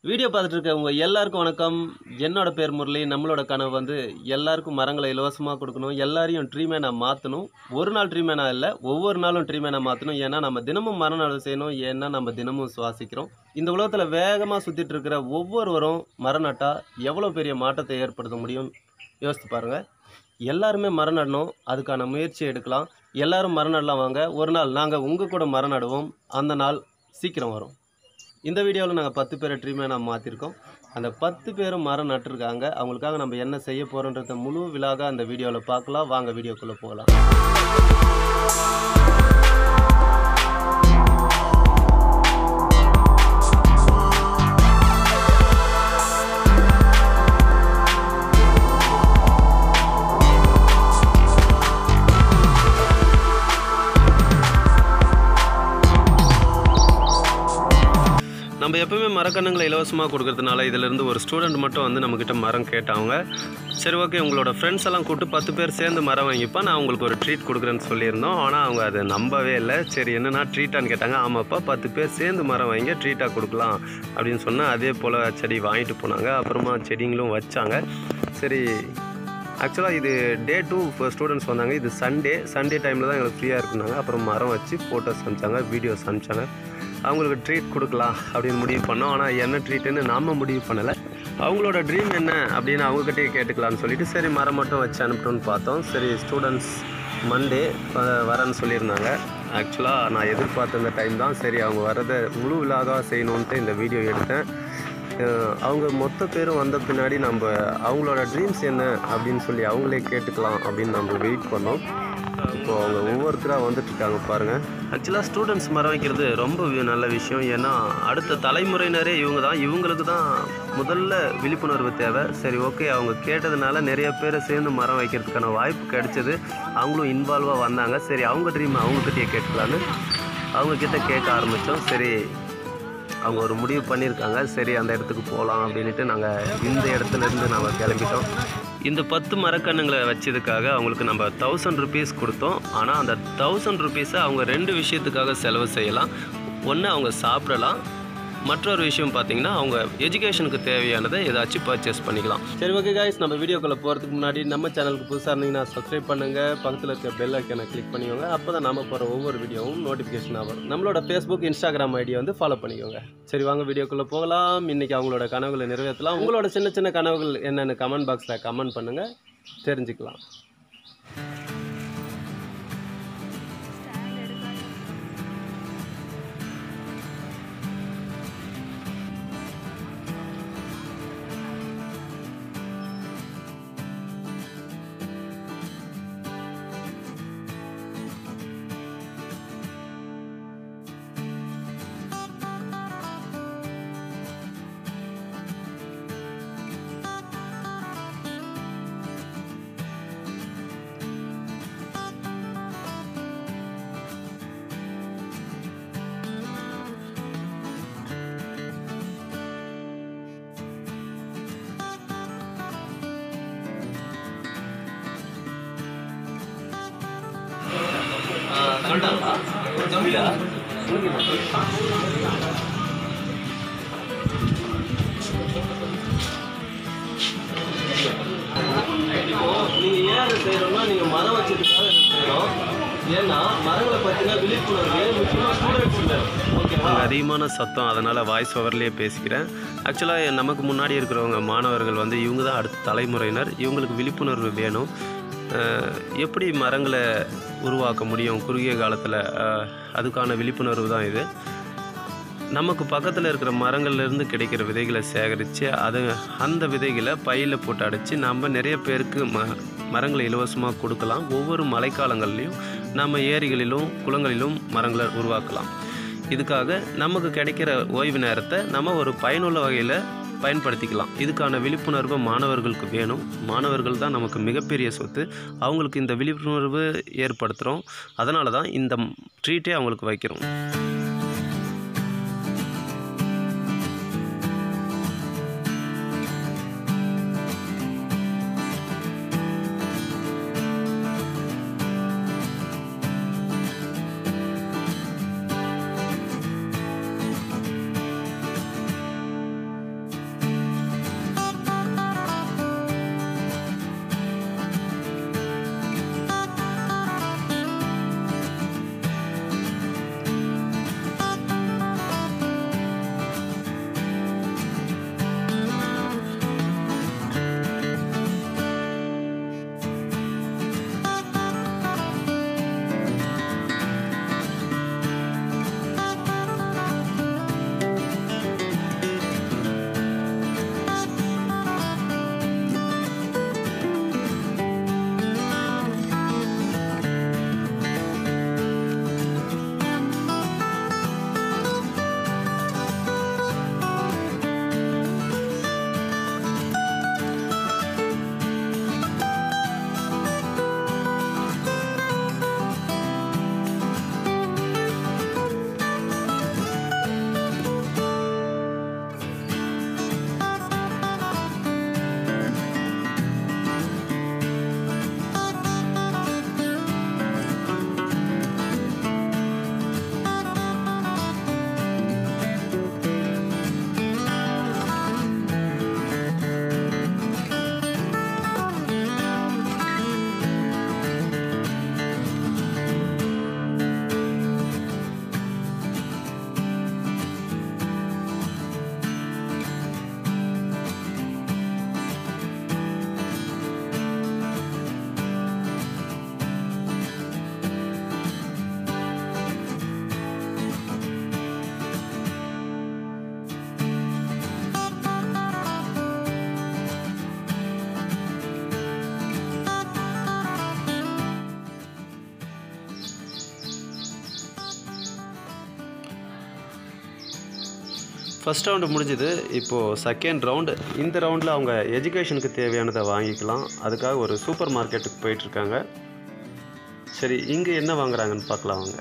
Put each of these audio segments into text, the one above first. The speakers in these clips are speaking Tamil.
வீடியோ பார்த்துட்டு இருக்க உங்க எல்லாருக்கும் வணக்கம் என்னோட பேர் முரளி நம்மளோட கனவு வந்து எல்லாருக்கும் மரங்களை இலவசமாக கொடுக்கணும் எல்லாரையும் ட்ரீமேனாக மாற்றணும் ஒரு நாள் ட்ரீமேனாக இல்லை ஒவ்வொரு நாளும் ட்ரீமேனாக மாற்றணும் ஏன்னா நம்ம தினமும் மர நடவு செய்யணும் ஏன்னா நம்ம தினமும் சுவாசிக்கிறோம் இந்த உலகத்தில் வேகமாக சுற்றிட்டு இருக்கிற ஒவ்வொருவரும் மரம் நட்டா எவ்வளோ பெரிய மாற்றத்தை ஏற்படுத்த முடியும் யோசித்து பாருங்க எல்லாருமே மரம் நடணும் அதுக்கான முயற்சி எடுக்கலாம் எல்லாரும் மரம் நடலாம் வாங்க ஒரு நாள் நாங்கள் உங்கள் கூட மரம் நடுவோம் அந்த நாள் சீக்கிரம் வரும் இந்த வீடியோவில் நாங்கள் பத்து பேரை ட்ரீமேனாக மாற்றிருக்கோம் அந்த பத்து பேரும் மரம் நட்டுருக்காங்க அவங்களுக்காக நம்ம என்ன செய்ய போகிறோன்றத முழு விழாக அந்த வீடியோவில் பார்க்கலாம் வாங்க வீடியோக்குள்ளே போகலாம் நம்ம எப்பவுமே மரக்கன்றுங்களை இலவசமாக கொடுக்கறதுனால இதிலேருந்து ஒரு ஸ்டூடெண்ட் மட்டும் வந்து நம்மக்கிட்ட மரம் கேட்டாங்க சரி ஓகே உங்களோட ஃப்ரெண்ட்ஸ் எல்லாம் கூப்பிட்டு பத்து பேர் சேர்ந்து மரம் வாங்கிப்பா நான் உங்களுக்கு ஒரு ட்ரீட் கொடுக்குறேன்னு சொல்லியிருந்தோம் ஆனால் அவங்க அதை நம்பவே இல்லை சரி என்னன்னா ட்ரீட்டான்னு கேட்டாங்க ஆமாப்பா பத்து பேர் சேர்ந்து மரம் வாங்கி ட்ரீட்டாக கொடுக்கலாம் அப்படின்னு சொன்னால் அதே போல் செடி வாங்கிட்டு போனாங்க அப்புறமா செடிங்களும் வச்சாங்க சரி ஆக்சுவலாக இது டே டூ இப்போ ஸ்டூடெண்ட்ஸ் வந்தாங்க இது சண்டே சண்டே டைமில் தான் எங்களுக்கு ஃப்ரீயாக இருக்குனாங்க அப்புறம் மரம் வச்சு ஃபோட்டோஸ் அனுப்பிச்சாங்க வீடியோஸ் அனுப்பிச்சாங்க அவங்களுக்கு ட்ரீட் கொடுக்கலாம் அப்படின்னு முடிவு பண்ணோம் ஆனால் என்ன ட்ரீட்டுன்னு நாம் முடிவு பண்ணலை அவங்களோட ட்ரீம் என்ன அப்படின்னு அவங்கக்கிட்டே கேட்டுக்கலாம்னு சொல்லிட்டு சரி மரம் மட்டும் வச்சு அனுப்பிட்டோன்னு பார்த்தோம் சரி ஸ்டூடெண்ட்ஸ் மண்டே வரேன்னு சொல்லியிருந்தாங்க ஆக்சுவலாக நான் எதிர்பார்த்த இந்த டைம் தான் சரி அவங்க வரதை முழு விழாவாக செய்யணுன்ட்டு இந்த வீடியோ எடுத்தேன் அஹ் அவங்க மொத்த பேரும் வந்த பின்னாடி நம்ம அவங்களோட ட்ரீம்ஸ் என்ன அப்படின்னு சொல்லி அவங்களே கேட்டுக்கலாம் அப்படின்னு நம்ம வெயிட் பண்ணோம் இப்போ அவங்க ஒவ்வொருத்தராக வந்துட்டு இருக்காங்க பாருங்க ஆக்சுவலாக ஸ்டூடெண்ட்ஸ் மரம் வைக்கிறது ரொம்ப வி- நல்ல விஷயம் ஏன்னா அடுத்த தலைமுறையினரே இவங்க தான் இவங்களுக்கு தான் முதல்ல விழிப்புணர்வு தேவை சரி ஓகே அவங்க கேட்டதுனால நிறைய பேர் சேர்ந்து மரம் வைக்கிறதுக்கான வாய்ப்பு கிடைச்சது அவங்களும் இன்வால்வாக வந்தாங்க சரி அவங்க ட்ரீம் அவங்கக்கிட்டே கேட்டுக்கலான்னு அவங்கக்கிட்ட கேட்க ஆரம்பித்தோம் சரி அவங்க ஒரு முடிவு பண்ணியிருக்காங்க சரி அந்த இடத்துக்கு போகலாம் அப்படின்ட்டு நாங்கள் இந்த இடத்துல இருந்து நாங்கள் கிளம்பிட்டோம் இந்த பத்து மரக்கன்றுங்களை வச்சதுக்காக அவங்களுக்கு நம்ம தௌசண்ட் ருபீஸ் கொடுத்தோம் ஆனால் அந்த தௌசண்ட் ருபீஸை அவங்க ரெண்டு விஷயத்துக்காக செலவு செய்யலாம் ஒன்று அவங்க சாப்பிடலாம் மற்றொரு விஷயம் பார்த்தீங்கன்னா அவங்க எஜுகேஷனுக்கு தேவையானதை ஏதாச்சும் பர்ச்சேஸ் பண்ணிக்கலாம் சரி ஓகே காய்ஸ் நம்ம வீடியோக்குள்ளே போகிறதுக்கு முன்னாடி நம்ம சேனலுக்கு புதுசாக இருந்தீங்கன்னா சப்ஸ்கிரைப் பண்ணுங்கள் பக்கத்தில் இருக்க பெல் ஐக்கனை கிளிக் பண்ணிக்கோங்க அப்போ தான் நம்ம போகிற ஒவ்வொரு வீடியோவும் நோட்டிஃபிகேஷன் வரும் நம்மளோட ஃபேஸ்புக் இன்ஸ்டாகிராம் ஐடியை வந்து ஃபாலோ பண்ணிக்கோங்க சரி வாங்க வீடியோக்குள்ளே போகலாம் இன்றைக்கி அவங்களோட கனவுகளை நிறைவேற்றலாம் உங்களோட சின்ன சின்ன கனவுகள் என்னென்னு கமெண்ட் பாக்ஸில் கமெண்ட் பண்ணுங்கள் தெரிஞ்சுக்கலாம் இப்போ நீங்கள் ஏன் அதை செய்கிறோம்னா நீங்கள் மரம் வச்சதுக்காக இதை செய்கிறோம் ஏன்னா மரங்களை பற்றின விழிப்புணர்வு முக்கியமாக ஸ்டூடெண்ட்ஸ் ஓகேவா அதிகமான சத்தம் அதனால் வாய்ஸ் ஓவர்லேயே பேசிக்கிறேன் ஆக்சுவலாக நமக்கு முன்னாடி இருக்கிறவங்க மாணவர்கள் வந்து இவங்க தான் அடுத்த தலைமுறையினர் இவங்களுக்கு விழிப்புணர்வு வேணும் அஹ் எப்படி மரங்களை உருவாக்க முடியும் குறுகிய காலத்தில் அதுக்கான விழிப்புணர்வு தான் இது நமக்கு பக்கத்தில் இருக்கிற மரங்கள்லேருந்து கிடைக்கிற விதைகளை சேகரித்து அதை அந்த விதைகளை பையில் போட்டு அடைச்சி நம்ம நிறைய பேருக்கு ம மரங்களை இலவசமாக கொடுக்கலாம் ஒவ்வொரு மழைக்காலங்கள்லையும் நம்ம ஏரிகளிலும் குளங்களிலும் மரங்களை உருவாக்கலாம் இதுக்காக நமக்கு கிடைக்கிற ஓய்வு நேரத்தை நம்ம ஒரு பயனுள்ள வகையில் பயன்படுத்திக்கலாம் இதுக்கான விழிப்புணர்வு மாணவர்களுக்கு வேணும் மாணவர்கள் தான் நமக்கு மிகப்பெரிய சொத்து அவங்களுக்கு இந்த விழிப்புணர்வு ஏற்படுத்துகிறோம் அதனால தான் இந்த ட்ரீட்டே அவங்களுக்கு வைக்கிறோம் ஃபஸ்ட் ரவுண்டு முடிஞ்சுது இப்போது செகண்ட் ரவுண்டு இந்த ரவுண்டில் அவங்க எஜுகேஷனுக்கு தேவையானதை வாங்கிக்கலாம் அதுக்காக ஒரு சூப்பர் மார்க்கெட்டுக்கு போயிட்டுருக்காங்க சரி இங்கே என்ன வாங்குறாங்கன்னு பார்க்கலாம் வாங்க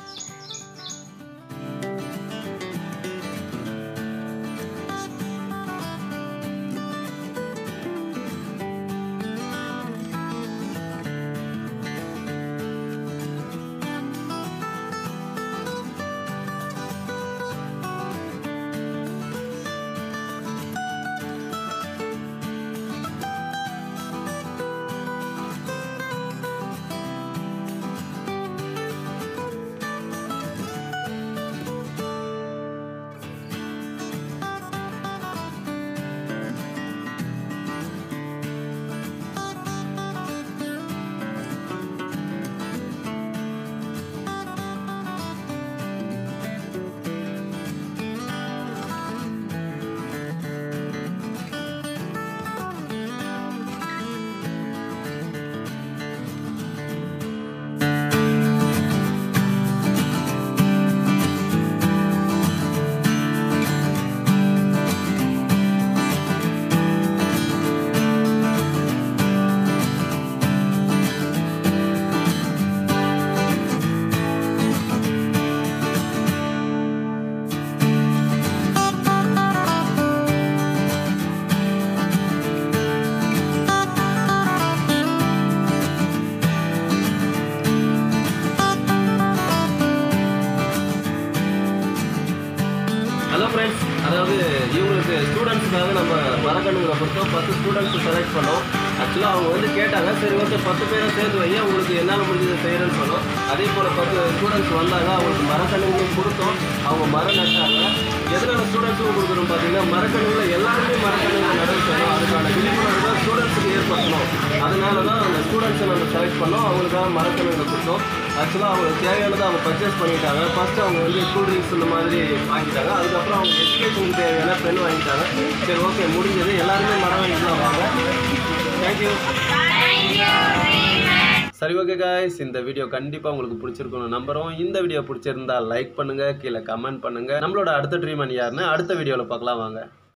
ஹலோ ஃப்ரெண்ட்ஸ் அதாவது இவங்களுக்கு ஸ்டூடெண்ட்ஸுக்காக நம்ம மரக்கண்ணுங்களை பொறுத்தவரை பத்து ஸ்டூடெண்ட்ஸ் செலக்ட் பண்ணோம் ஆக்சுவலாக அவங்க வந்து கேட்டாங்க சரி ஓகே பத்து பேரை சேர்த்து வைங்க உங்களுக்கு என்னால் முடிஞ்சதை செய்கிறேன்னு சொன்னோம் அதே போல் பத்து ஸ்டூடெண்ட்ஸ் வந்தாங்க அவங்களுக்கு மரக்கண்ணுங்களும் கொடுத்தோம் அவங்க மரம் நட்டாங்க எதனால ஸ்டூடெண்ட்ஸும் கொடுக்குறோம் பார்த்தீங்கன்னா மரக்கண்ணுங்களை எல்லாருமே மரக்கண்ணுங்களை நட சொன்னோம் அதுக்கான விழிப்புணர்வு தான் ஸ்டூடெண்ட்ஸுக்கு ஏற்படுத்தணும் அதனால தான் அந்த ஸ்டூடெண்ட்ஸை நம்ம செலக்ட் பண்ணோம் அவங்களுக்காக மரக்கண்ணுங்களை கொடுத்தோம் ஆக்சுவலாக அவங்களுக்கு தேவையானதை அவங்க பர்ச்சேஸ் பண்ணிட்டாங்க ஃபர்ஸ்ட் அவங்க வந்து கூல் ட்ரிங்க்ஸ் இந்த மாதிரி வாங்கிட்டாங்க அதுக்கப்புறம் அவங்க எஜுகேஷனுக்கு தேவையான பெண் வாங்கிட்டாங்க சரி ஓகே முடிஞ்சது எல்லாருமே மரம் வாங்கிக்கலாம் வாங்க தேங்க்யூ சரி ஓகே காய்ஸ் இந்த வீடியோ கண்டிப்பாக உங்களுக்கு பிடிச்சிருக்கணும் நம்புறோம் இந்த வீடியோ பிடிச்சிருந்தா லைக் பண்ணுங்கள் கீழே கமெண்ட் பண்ணுங்கள் நம்மளோட அடுத்த ட்ரீமன் யாருன்னு அடுத்த வீடியோவில் பார்க்கலாம் வாங்க